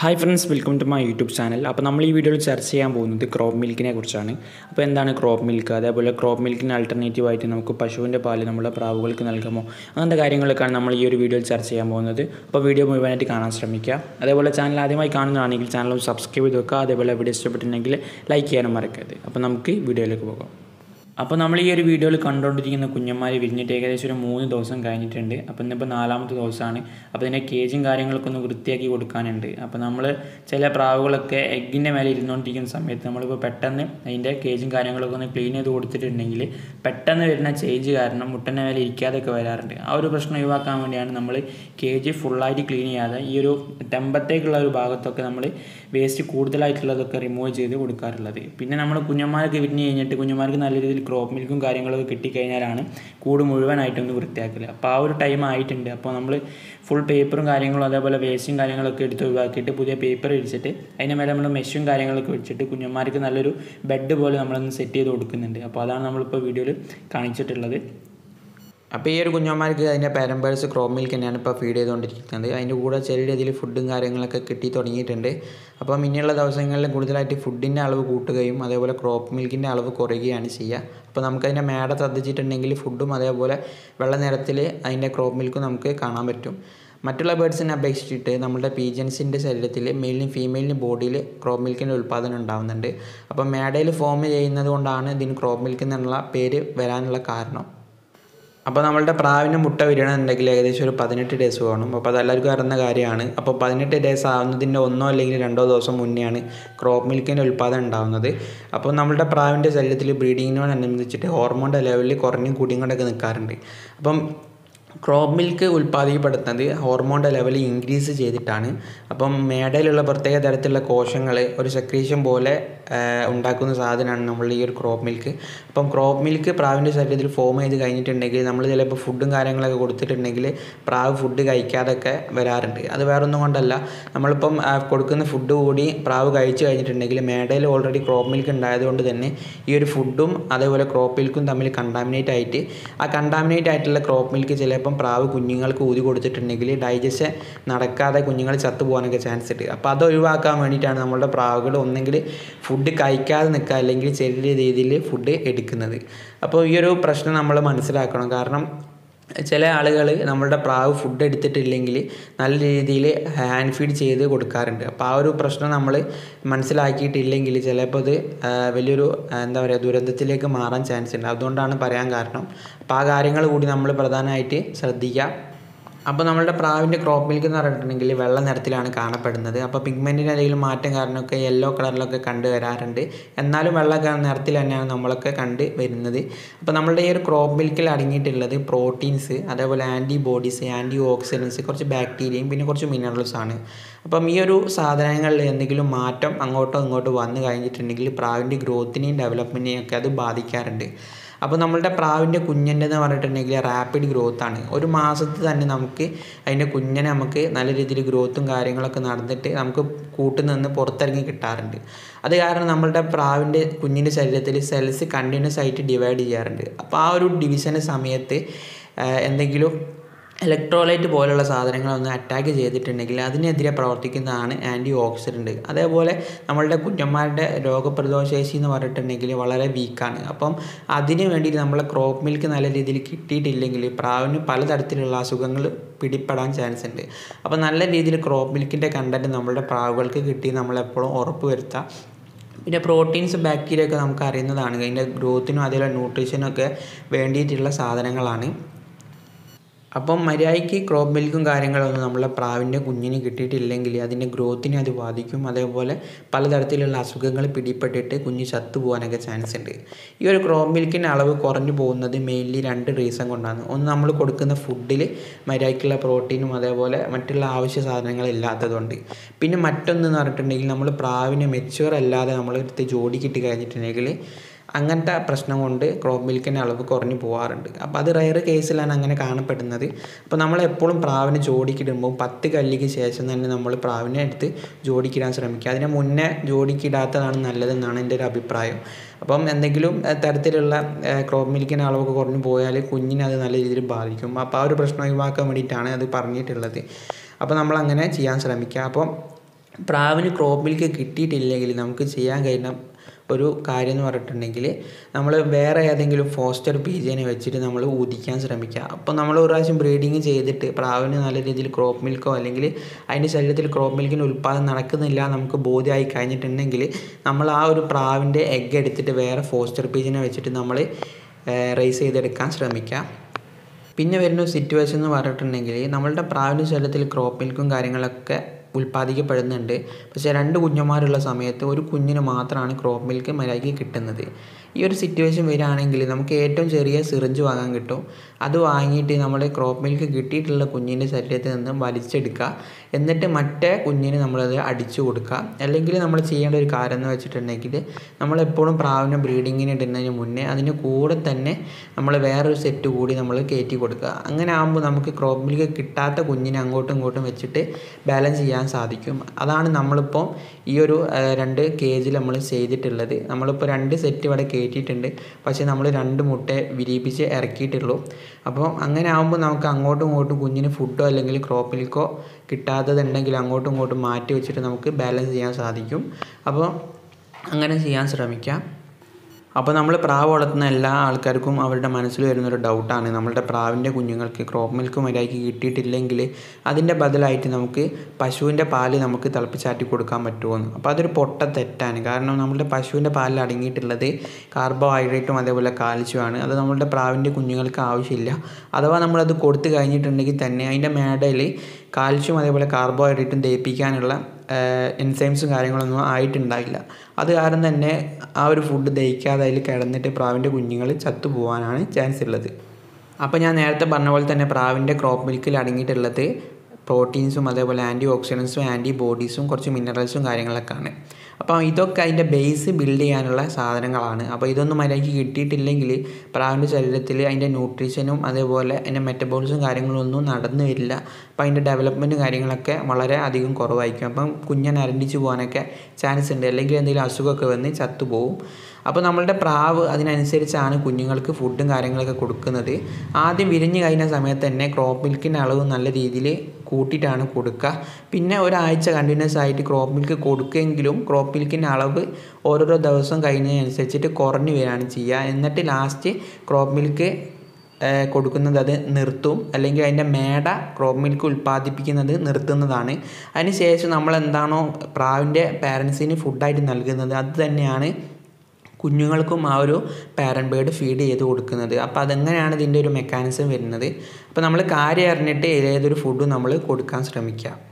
hi friends welcome to my YouTube channel അപ്പോൾ നമ്മൾ ഈ വീഡിയോയിൽ ചർച്ച ചെയ്യാൻ പോകുന്നത് ക്രോപ്പ് മിൽക്കിനെ കുറിച്ചാണ് അപ്പോൾ എന്താണ് ക്രോപ്പ് മിൽക്ക് അതേപോലെ ക്രോപ്പ് മിൽക്കിന് ആൾട്ടർനേറ്റീവ് ആയിട്ട് നമുക്ക് പശുവിൻ്റെ പാല് നമ്മുടെ പ്രാവുകൾക്ക് നൽകാമോ അങ്ങനത്തെ കാര്യങ്ങളൊക്കെയാണ് നമ്മൾ ഈ ഒരു വീഡിയോയിൽ ചർച്ച ചെയ്യാൻ പോകുന്നത് അപ്പോൾ വീഡിയോ മുഴുവനായിട്ട് കാണാൻ ശ്രമിക്കുക അതേപോലെ ചാനൽ ആദ്യമായി കാണുന്നതാണെങ്കിൽ ചാനൽ സബ്സ്ക്രൈബ് ചെയ്ത് വെക്കുക അതേപോലെ വീഡിയോ ഇഷ്ടപ്പെട്ടിട്ടുണ്ടെങ്കിൽ ലൈക്ക് ചെയ്യാനും മറക്കരുത് അപ്പോൾ നമുക്ക് വീഡിയോയിലേക്ക് പോകാം അപ്പോൾ നമ്മൾ ഈ ഒരു വീഡിയോയിൽ കണ്ടുകൊണ്ടിരിക്കുന്ന കുഞ്ഞന്മാർ വിരിഞ്ഞിട്ട് ഏകദേശം ഒരു മൂന്ന് ദിവസം കഴിഞ്ഞിട്ടുണ്ട് അപ്പോൾ ഇന്നിപ്പോൾ നാലാമത്തെ ദിവസമാണ് അപ്പോൾ ഇതിൻ്റെ കേജും കാര്യങ്ങളൊക്കെ ഒന്ന് വൃത്തിയാക്കി കൊടുക്കാനുണ്ട് അപ്പോൾ നമ്മൾ ചില പ്രാവുകളൊക്കെ എഗ്ഗിൻ്റെ മേലെ ഇരുന്നുകൊണ്ടിരിക്കുന്ന സമയത്ത് നമ്മളിപ്പോൾ പെട്ടെന്ന് അതിൻ്റെ കേജും കാര്യങ്ങളൊക്കെ ഒന്ന് ക്ലീൻ ചെയ്ത് കൊടുത്തിട്ടുണ്ടെങ്കിൽ പെട്ടെന്ന് വരുന്ന ചേഞ്ച് കാരണം മുട്ടൻ്റെ മേലെ ഇരിക്കാതെയൊക്കെ വരാറുണ്ട് ആ ഒരു പ്രശ്നം ഒഴിവാക്കാൻ വേണ്ടിയാണ് നമ്മൾ കേജ് ഫുള്ളായിട്ട് ക്ലീൻ ചെയ്യാതെ ഈ ഒരു ടെമ്പത്തേക്കുള്ള ഒരു ഭാഗത്തൊക്കെ നമ്മൾ വേസ്റ്റ് കൂടുതലായിട്ടുള്ളതൊക്കെ റിമൂവ് ചെയ്ത് കൊടുക്കാറുള്ളത് പിന്നെ നമ്മൾ കുഞ്ഞന്മാരൊക്കെ വിരിഞ്ഞ് കഴിഞ്ഞിട്ട് കുഞ്ഞന്മാർക്ക് നല്ല രീതിയിൽ ക്രോപ്പ് മിൽക്കും കാര്യങ്ങളൊക്കെ കിട്ടിക്കഴിഞ്ഞാലാണ് കൂട് മുഴുവനായിട്ടൊന്ന് വൃത്തിയാക്കൽ അപ്പോൾ ആ ഒരു ടൈം ആയിട്ടുണ്ട് അപ്പോൾ നമ്മൾ ഫുൾ പേപ്പറും കാര്യങ്ങളും അതേപോലെ വേസ്റ്റും കാര്യങ്ങളൊക്കെ എടുത്ത് ഒഴിവാക്കിയിട്ട് പുതിയ പേപ്പർ ഇടിച്ചിട്ട് അതിൻ്റെ മേലെ നമ്മൾ മെഷും കാര്യങ്ങളൊക്കെ വെച്ചിട്ട് കുഞ്ഞന്മാർക്ക് നല്ലൊരു ബെഡ് പോലെ നമ്മളൊന്ന് സെറ്റ് ചെയ്ത് കൊടുക്കുന്നുണ്ട് അപ്പോൾ അതാണ് നമ്മളിപ്പോൾ വീഡിയോയിൽ കാണിച്ചിട്ടുള്ളത് അപ്പോൾ ഈ ഒരു കുഞ്ഞന്മാർക്ക് അതിൻ്റെ പാരമ്പേഴ്സ് ക്രോം മിൽക്ക് തന്നെയാണ് ഇപ്പോൾ ഫീഡ് ചെയ്തുകൊണ്ടിരിക്കുന്നത് അതിൻ്റെ കൂടെ ചെറിയ രീതിയിൽ ഫുഡും കാര്യങ്ങളൊക്കെ കിട്ടി തുടങ്ങിയിട്ടുണ്ട് അപ്പം ഇനിയുള്ള ദിവസങ്ങളിൽ കൂടുതലായിട്ട് ഫുഡിൻ്റെ അളവ് കൂട്ടുകയും അതേപോലെ ക്രോപ്പ് മിൽക്കിൻ്റെ അളവ് കുറയുകയാണ് ചെയ്യുക അപ്പോൾ നമുക്കതിൻ്റെ മേട ശ്രദ്ധിച്ചിട്ടുണ്ടെങ്കിൽ ഫുഡും അതേപോലെ വെള്ള നിറത്തിൽ അതിൻ്റെ ക്രോപ്പ് മിൽക്കും നമുക്ക് കാണാൻ പറ്റും മറ്റുള്ള ബേഡ്സിനെ അപേക്ഷിച്ചിട്ട് നമ്മുടെ പീജൻസിൻ്റെ ശരീരത്തിൽ മെയിലിനും ഫീമെയിലിനും ബോഡിയിൽ ക്രോപ്പ് മിൽക്കിൻ്റെ ഉൽപ്പാദനം ഉണ്ടാകുന്നുണ്ട് അപ്പോൾ മേടയിൽ ഫോം ചെയ്യുന്നത് കൊണ്ടാണ് ഇതിന് ക്രോപ്പ് മിൽക്ക് എന്നുള്ള പേര് വരാനുള്ള കാരണം അപ്പോൾ നമ്മളുടെ പ്രാവിന് മുട്ട വിരിയണമെന്നുണ്ടെങ്കിൽ ഏകദേശം ഒരു പതിനെട്ട് ഡേയ്സ് വേണം അപ്പോൾ അത് എല്ലാവർക്കും അറിയുന്ന കാര്യമാണ് അപ്പോൾ പതിനെട്ട് ഡേയ്സ് ആവുന്നതിൻ്റെ ഒന്നോ അല്ലെങ്കിൽ രണ്ടോ ദിവസം മുന്നെയാണ് ക്രോപ്പ് മിൽക്കിൻ്റെ ഉൽപ്പാദനം ഉണ്ടാകുന്നത് അപ്പോൾ നമ്മളുടെ പ്രാവിൻ്റെ ശരീരത്തിൽ ബ്രീഡിങ്ങിനോടനുബന്ധിച്ചിട്ട് ഹോർമോണിൻ്റെ ലെവലിൽ കുറഞ്ഞും കൂടിയും കൊണ്ടൊക്കെ നിൽക്കാറുണ്ട് അപ്പം ക്രോപ്പ് മിൽക്ക് ഉൽപ്പാദിക്കപ്പെടുന്നത് ഹോർമോണിൻ്റെ ലെവൽ ഇൻക്രീസ് ചെയ്തിട്ടാണ് അപ്പം മേടയിലുള്ള പ്രത്യേക തരത്തിലുള്ള കോശങ്ങൾ ഒരു സെക്രീഷൻ പോലെ ഉണ്ടാക്കുന്ന സാധനമാണ് നമ്മൾ ഈ ഒരു ക്രോപ്പ് മിൽക്ക് അപ്പം ക്രോപ്പ് മിൽക്ക് പ്രാവിൻ്റെ ശരീരത്തിൽ ഫോം ചെയ്ത് കഴിഞ്ഞിട്ടുണ്ടെങ്കിൽ നമ്മൾ ചിലപ്പോൾ ഫുഡും കാര്യങ്ങളൊക്കെ കൊടുത്തിട്ടുണ്ടെങ്കിൽ പ്രാവ് ഫുഡ് കഴിക്കാതൊക്കെ വരാറുണ്ട് അത് വേറൊന്നും കൊണ്ടല്ല നമ്മളിപ്പം കൊടുക്കുന്ന ഫുഡ് കൂടി പ്രാവ് കഴിച്ചു കഴിഞ്ഞിട്ടുണ്ടെങ്കിൽ മേടയിൽ ഓൾറെഡി ക്രോപ്പ് മിൽക്ക് ഉണ്ടായതുകൊണ്ട് തന്നെ ഈ ഒരു ഫുഡും അതേപോലെ ക്രോപ്പ് മിൽക്കും തമ്മിൽ കണ്ടാമിനേറ്റ് ആയിട്ട് ആ കണ്ടാമിനേറ്റ് ആയിട്ടുള്ള ക്രോപ്പ് മിൽക്ക് ചിലപ്പം പ്രാവ് കുഞ്ഞുങ്ങൾക്ക് ഊതി കൊടുത്തിട്ടുണ്ടെങ്കിൽ ഡൈജഷൻ നടക്കാതെ കുഞ്ഞുങ്ങൾ ചത്തുപോകാനൊക്കെ ചാൻസ് ഉണ്ട് അപ്പോൾ അത് ഒഴിവാക്കാൻ വേണ്ടിയിട്ടാണ് നമ്മളുടെ പ്രാവുകൾ ഒന്നെങ്കിൽ ഫുഡ് കഴിക്കാതെ നിൽക്കുക അല്ലെങ്കിൽ ചെറിയ രീതിയിൽ ഫുഡ് എടുക്കുന്നത് അപ്പോൾ ഈ ഒരു പ്രശ്നം നമ്മൾ മനസ്സിലാക്കണം കാരണം ചില ആളുകൾ നമ്മളുടെ പ്രാവ് ഫുഡ് എടുത്തിട്ടില്ലെങ്കിൽ നല്ല രീതിയിൽ ഹാൻഡ് ഫീഡ് ചെയ്ത് കൊടുക്കാറുണ്ട് അപ്പോൾ ആ ഒരു പ്രശ്നം നമ്മൾ മനസ്സിലാക്കിയിട്ടില്ലെങ്കിൽ ചിലപ്പോൾ അത് വലിയൊരു എന്താ പറയുക ദുരന്തത്തിലേക്ക് മാറാൻ ചാൻസ് ഉണ്ട് അതുകൊണ്ടാണ് പറയാൻ കാരണം അപ്പോൾ ആ കാര്യങ്ങൾ കൂടി നമ്മൾ പ്രധാനമായിട്ട് ശ്രദ്ധിക്കുക അപ്പോൾ നമ്മളുടെ പ്രാവിൻ്റെ ക്രോപ്പ് മിൽക്ക് എന്ന് പറഞ്ഞിട്ടുണ്ടെങ്കിൽ വെള്ള നിറത്തിലാണ് കാണപ്പെടുന്നത് അപ്പോൾ പിഗ്മെൻറ്റിൻ്റെ എന്തെങ്കിലും മാറ്റം കാരണമൊക്കെ യെല്ലോ കളറിലൊക്കെ കണ്ടു വരാറുണ്ട് എന്നാലും വെള്ള നിറത്തിൽ തന്നെയാണ് നമ്മളൊക്കെ കണ്ട് വരുന്നത് അപ്പോൾ നമ്മളുടെ ഈ ഒരു ക്രോപ്പ് മിൽക്കിൽ അടങ്ങിയിട്ടുള്ളത് പ്രോട്ടീൻസ് അതേപോലെ ആൻറ്റിബോഡീസ് ആൻറ്റി ഓക്സിഡൻസ് കുറച്ച് ബാക്ടീരിയയും പിന്നെ കുറച്ച് മിനറൽസ് ആണ് അപ്പം ഈ ഒരു സാധനങ്ങളിൽ എന്തെങ്കിലും മാറ്റം അങ്ങോട്ടോ ഇങ്ങോട്ടോ വന്നു കഴിഞ്ഞിട്ടുണ്ടെങ്കിൽ പ്രാവിൻ്റെ ഗ്രോത്തിനെയും ഡെവലപ്മെൻറ്റിനെയും ഒക്കെ അത് ബാധിക്കാറുണ്ട് അപ്പോൾ നമ്മളുടെ പ്രാവിൻ്റെ കുഞ്ഞിൻ്റെ എന്ന് പറഞ്ഞിട്ടുണ്ടെങ്കിൽ റാപ്പിഡ് ഗ്രോത്ത് ആണ് ഒരു മാസത്തിൽ തന്നെ നമുക്ക് അതിൻ്റെ കുഞ്ഞിനെ നമുക്ക് നല്ല രീതിയിൽ ഗ്രോത്തും കാര്യങ്ങളൊക്കെ നടന്നിട്ട് നമുക്ക് കൂട്ടിൽ നിന്ന് പുറത്തിറങ്ങി കിട്ടാറുണ്ട് അത് കാരണം നമ്മളുടെ പ്രാവിൻ്റെ കുഞ്ഞിൻ്റെ ശരീരത്തിൽ സെൽസ് കണ്ടിന്യൂസ് ആയിട്ട് ഡിവൈഡ് ചെയ്യാറുണ്ട് അപ്പോൾ ആ ഒരു ഡിവിഷൻ്റെ സമയത്ത് എന്തെങ്കിലും ഇലക്ട്രോലൈറ്റ് പോലുള്ള സാധനങ്ങളൊന്ന് അറ്റാക്ക് ചെയ്തിട്ടുണ്ടെങ്കിൽ അതിനെതിരെ പ്രവർത്തിക്കുന്നതാണ് ആൻറ്റി ഓക്സിഡൻറ്റ് അതേപോലെ നമ്മളുടെ കുഞ്ഞന്മാരുടെ രോഗപ്രതിരോധ ശേഷി എന്ന് പറഞ്ഞിട്ടുണ്ടെങ്കിൽ വളരെ വീക്കാണ് അപ്പം അതിന് വേണ്ടി നമ്മളെ ക്രോപ്പ് മിൽക്ക് നല്ല രീതിയിൽ കിട്ടിയിട്ടില്ലെങ്കിൽ പ്രാവിന് പലതരത്തിലുള്ള അസുഖങ്ങൾ പിടിപ്പെടാൻ ചാൻസ് ഉണ്ട് അപ്പോൾ നല്ല രീതിയിൽ ക്രോപ്പ് മിൽക്കിൻ്റെ കണ്ടൻറ്റ് നമ്മളുടെ പ്രാവുകൾക്ക് കിട്ടി നമ്മളെപ്പോഴും ഉറപ്പ് വരുത്തുക പിന്നെ പ്രോട്ടീൻസ് ബാക്ടീരിയ ഒക്കെ നമുക്ക് അറിയുന്നതാണ് അതിൻ്റെ ഗ്രോത്തിനും അതേപോലെ ന്യൂട്രീഷനും ഒക്കെ വേണ്ടിയിട്ടുള്ള സാധനങ്ങളാണ് അപ്പം മര്യാദയ്ക്ക് ക്രോപ്പ് മിൽക്കും കാര്യങ്ങളൊന്നും നമ്മളെ പ്രാവിൻ്റെ കുഞ്ഞിന് കിട്ടിയിട്ടില്ലെങ്കിൽ അതിൻ്റെ ഗ്രോത്തിനെ അത് ബാധിക്കും അതേപോലെ പലതരത്തിലുള്ള അസുഖങ്ങൾ പിടിപ്പെട്ടിട്ട് കുഞ്ഞ് ചത്തു പോകാനൊക്കെ ചാൻസ് ഉണ്ട് ഈ ഒരു ക്രോപ്പ് മിൽക്കിൻ്റെ അളവ് കുറഞ്ഞു പോകുന്നത് മെയിൻലി രണ്ട് റീസൺ കൊണ്ടാണ് ഒന്ന് നമ്മൾ കൊടുക്കുന്ന ഫുഡിൽ മര്യാദയ്ക്കുള്ള പ്രോട്ടീനും അതേപോലെ മറ്റുള്ള ആവശ്യ സാധനങ്ങൾ ഇല്ലാത്തതുകൊണ്ട് പിന്നെ മറ്റൊന്നെന്ന് പറഞ്ഞിട്ടുണ്ടെങ്കിൽ നമ്മൾ പ്രാവിനെ മെച്ചുവർ അല്ലാതെ നമ്മൾ എടുത്ത് ജോഡി കിട്ടി കഴിഞ്ഞിട്ടുണ്ടെങ്കിൽ അങ്ങനത്തെ പ്രശ്നം കൊണ്ട് ക്രോപ്പ് മിൽക്കിൻ്റെ അളവ് കുറഞ്ഞു പോകാറുണ്ട് അപ്പോൾ അത് റയർ കേസിലാണ് അങ്ങനെ കാണപ്പെടുന്നത് അപ്പോൾ നമ്മൾ എപ്പോഴും പ്രാവിനെ ജോഡിക്കിടുമ്പോൾ പത്ത് കല്ലിക്ക് ശേഷം തന്നെ നമ്മൾ പ്രാവിനെ എടുത്ത് ജോഡിക്കിടാൻ ശ്രമിക്കുക അതിന് മുന്നേ ജോഡിക്കിടാത്തതാണ് നല്ലതെന്നാണ് എൻ്റെ ഒരു അഭിപ്രായം അപ്പം എന്തെങ്കിലും തരത്തിലുള്ള ക്രോപ്പ് മിൽക്കിൻ്റെ അളവൊക്കെ കുറഞ്ഞു പോയാൽ കുഞ്ഞിനെ അത് നല്ല രീതിയിൽ ബാധിക്കും അപ്പോൾ ആ ഒരു പ്രശ്നം ഒഴിവാക്കാൻ വേണ്ടിയിട്ടാണ് അത് പറഞ്ഞിട്ടുള്ളത് അപ്പോൾ നമ്മൾ അങ്ങനെ ചെയ്യാൻ ശ്രമിക്കുക അപ്പം പ്രാവിന് ക്രോപ്പ് മിൽക്ക് കിട്ടിയിട്ടില്ലെങ്കിൽ നമുക്ക് ചെയ്യാൻ കഴിയുന്ന ഒരു കാര്യം എന്ന് പറഞ്ഞിട്ടുണ്ടെങ്കിൽ നമ്മൾ വേറെ ഏതെങ്കിലും ഫോസ്റ്റർ പീജിയനെ വെച്ചിട്ട് നമ്മൾ ഊതിക്കാൻ ശ്രമിക്കുക അപ്പോൾ നമ്മൾ ഒരു പ്രാവശ്യം ബ്രീഡിങ് ചെയ്തിട്ട് പ്രാവിന് നല്ല രീതിയിൽ ക്രോപ്പ് മിൽക്കോ അല്ലെങ്കിൽ അതിൻ്റെ ശരീരത്തിൽ ക്രോപ്പ് മിൽക്കിൻ്റെ ഉൽപ്പാദനം നടക്കുന്നില്ല നമുക്ക് ബോധ്യമായി കഴിഞ്ഞിട്ടുണ്ടെങ്കിൽ നമ്മൾ ആ ഒരു പ്രാവിൻ്റെ എഗ്ഗ് എടുത്തിട്ട് വേറെ ഫോസ്റ്റർ പീജിനെ വെച്ചിട്ട് നമ്മൾ റേസ് ചെയ്തെടുക്കാൻ ശ്രമിക്കുക പിന്നെ വരുന്ന സിറ്റുവേഷൻ എന്ന് പറഞ്ഞിട്ടുണ്ടെങ്കിൽ നമ്മളുടെ പ്രാവിൻ്റെ ശരീരത്തിൽ ക്രോപ്പ് മിൽക്കും കാര്യങ്ങളൊക്കെ ഉൽപ്പാദിക്കപ്പെടുന്നുണ്ട് പക്ഷേ രണ്ട് കുഞ്ഞന്മാരുള്ള സമയത്ത് ഒരു കുഞ്ഞിന് മാത്രമാണ് ക്രോപ്പ് മിൽക്ക് മര്യാദയ്ക്ക് കിട്ടുന്നത് ഈ ഒരു സിറ്റുവേഷൻ വരികയാണെങ്കിൽ നമുക്ക് ഏറ്റവും ചെറിയ സിറിഞ്ച് വാങ്ങാൻ കിട്ടും അത് വാങ്ങിയിട്ട് നമ്മൾ ക്രോപ്പ് മിൽക്ക് കിട്ടിയിട്ടുള്ള കുഞ്ഞിൻ്റെ ശരീരത്തിൽ നിന്ന് വലിച്ചെടുക്കുക എന്നിട്ട് മറ്റേ കുഞ്ഞിന് നമ്മളത് അടിച്ചു കൊടുക്കുക അല്ലെങ്കിൽ നമ്മൾ ചെയ്യേണ്ട ഒരു കാര്യം എന്ന് വെച്ചിട്ടുണ്ടെങ്കിൽ നമ്മളെപ്പോഴും പ്രാവിനെ ബ്രീഡിങ്ങിന് ഇടുന്നതിന് മുന്നേ അതിന് കൂടെ തന്നെ നമ്മൾ വേറൊരു സെറ്റ് കൂടി നമ്മൾ കയറ്റി കൊടുക്കുക അങ്ങനെ ആകുമ്പോൾ നമുക്ക് ക്രോപ്പ് മിൽക്ക് കിട്ടാത്ത കുഞ്ഞിനെ അങ്ങോട്ടും ഇങ്ങോട്ടും വെച്ചിട്ട് ബാലൻസ് ചെയ്യാൻ സാധിക്കും അതാണ് നമ്മളിപ്പോൾ ഈ ഒരു രണ്ട് കേജിൽ നമ്മൾ ചെയ്തിട്ടുള്ളത് നമ്മളിപ്പോൾ രണ്ട് സെറ്റ് ഇവിടെ കയറ്റിയിട്ടുണ്ട് പക്ഷേ നമ്മൾ രണ്ട് മുട്ട വിരിയിപ്പിച്ച് ഇറക്കിയിട്ടുള്ളൂ അപ്പോൾ അങ്ങനെ ആകുമ്പോൾ നമുക്ക് അങ്ങോട്ടും ഇങ്ങോട്ടും കുഞ്ഞിന് ഫുഡോ അല്ലെങ്കിൽ ക്രോപ്പ് മിൽക്കോ കിട്ടാത്തതുണ്ടെങ്കിൽ അങ്ങോട്ടും ഇങ്ങോട്ടും മാറ്റി വെച്ചിട്ട് നമുക്ക് ബാലൻസ് ചെയ്യാൻ സാധിക്കും അപ്പോൾ അങ്ങനെ ചെയ്യാൻ ശ്രമിക്കാം അപ്പോൾ നമ്മൾ പ്രാവ് വളർത്തുന്ന എല്ലാ ആൾക്കാർക്കും അവരുടെ മനസ്സിൽ വരുന്നൊരു ഡൗട്ടാണ് നമ്മളുടെ പ്രാവിൻ്റെ കുഞ്ഞുങ്ങൾക്ക് ക്രോപ്പ് മിൽക്ക് മര്യാദയ്ക്ക് കിട്ടിയിട്ടില്ലെങ്കിൽ അതിൻ്റെ ബദലായിട്ട് നമുക്ക് പശുവിൻ്റെ പാല് നമുക്ക് തിളപ്പിച്ചാറ്റി കൊടുക്കാൻ പറ്റുമോ അപ്പോൾ അതൊരു പൊട്ട തെറ്റാണ് കാരണം നമ്മളുടെ പശുവിൻ്റെ പാലിൽ അടങ്ങിയിട്ടുള്ളത് കാർബോഹൈഡ്രേറ്റും അതേപോലെ കാൽസ്യമാണ് അത് നമ്മളുടെ പ്രാവിൻ്റെ കുഞ്ഞുങ്ങൾക്ക് ആവശ്യമില്ല അഥവാ നമ്മളത് കൊടുത്തു കഴിഞ്ഞിട്ടുണ്ടെങ്കിൽ തന്നെ അതിൻ്റെ മേടയിൽ കാൽസ്യം അതേപോലെ കാർബോഹൈഡ്രേറ്റും ദഹിപ്പിക്കാനുള്ള എൻസൈംസും കാര്യങ്ങളൊന്നും ആയിട്ടുണ്ടാവില്ല അത് കാരണം തന്നെ ആ ഒരു ഫുഡ് ദഹിക്കാതെ അതിൽ കിടന്നിട്ട് പ്രാവിൻ്റെ കുഞ്ഞുങ്ങൾ ചത്തുപോകാനാണ് ചാൻസ് ഉള്ളത് അപ്പോൾ ഞാൻ നേരത്തെ പറഞ്ഞ പോലെ തന്നെ പ്രാവിൻ്റെ ക്രോപ്പ് മിൽക്കിൽ അടങ്ങിയിട്ടുള്ളത് പ്രോട്ടീൻസും അതേപോലെ ആൻറ്റി ഓക്സിഡൻസും ആൻറ്റി ബോഡീസും കുറച്ച് മിനറൽസും കാര്യങ്ങളൊക്കെയാണ് അപ്പോൾ ഇതൊക്കെ അതിൻ്റെ ബേസ് ബിൽഡ് ചെയ്യാനുള്ള സാധനങ്ങളാണ് അപ്പോൾ ഇതൊന്നും മര്യാദയ്ക്ക് കിട്ടിയിട്ടില്ലെങ്കിൽ പ്രാവിൻ്റെ ശരീരത്തിൽ അതിൻ്റെ ന്യൂട്രീഷനും അതേപോലെ അതിൻ്റെ മെറ്റബോളിസും കാര്യങ്ങളൊന്നും നടന്നു വരില്ല അപ്പോൾ അതിൻ്റെ ഡെവലപ്മെൻറ്റും കാര്യങ്ങളൊക്കെ വളരെ അധികം കുറവായിരിക്കും അപ്പം കുഞ്ഞൻ അരണ്ടിച്ച് പോകാനൊക്കെ ചാൻസ് ഉണ്ട് അല്ലെങ്കിൽ എന്തെങ്കിലും അസുഖമൊക്കെ വന്ന് ചത്തുപോകും അപ്പോൾ നമ്മളുടെ പ്രാവ് അതിനനുസരിച്ചാണ് കുഞ്ഞുങ്ങൾക്ക് ഫുഡും കാര്യങ്ങളൊക്കെ കൊടുക്കുന്നത് ആദ്യം വിരിഞ്ഞ് കഴിഞ്ഞ സമയത്ത് തന്നെ ക്രോപ്പ് മിൽക്കിൻ്റെ അളവ് നല്ല രീതിയിൽ കൂട്ടിയിട്ടാണ് കൊടുക്കുക പിന്നെ ഒരാഴ്ച കണ്ടിന്യൂസ് ആയിട്ട് ക്രോപ്പ് മിൽക്ക് കൊടുക്കുമെങ്കിലും ക്രോപ്പ് മിൽക്കിൻ്റെ അളവ് ഓരോരോ ദിവസം കഴിഞ്ഞതിനനുസരിച്ചിട്ട് കുറഞ്ഞു വരികയാണ് ചെയ്യുക എന്നിട്ട് ലാസ്റ്റ് ക്രോപ്പ് മിൽക്ക് കൊടുക്കുന്നത് അത് നിർത്തും അല്ലെങ്കിൽ അതിൻ്റെ മേട ക്രോപ്പ് മിൽക്ക് ഉൽപ്പാദിപ്പിക്കുന്നത് നിർത്തുന്നതാണ് അതിനുശേഷം നമ്മൾ എന്താണോ പ്രാവിൻ്റെ പാരൻസിന് ഫുഡായിട്ട് നൽകുന്നത് അത് തന്നെയാണ് കുഞ്ഞുങ്ങൾക്കും ആ ഒരു പാരൻ ബേർഡ് ഫീഡ് ചെയ്ത് കൊടുക്കുന്നത് അപ്പോൾ അതെങ്ങനെയാണ് ഇതിൻ്റെ ഒരു മെക്കാനിസം വരുന്നത് അപ്പോൾ നമ്മൾ കാര്യം അറിഞ്ഞിട്ട് ഏതൊരു ഫുഡും നമ്മൾ കൊടുക്കാൻ ശ്രമിക്കുക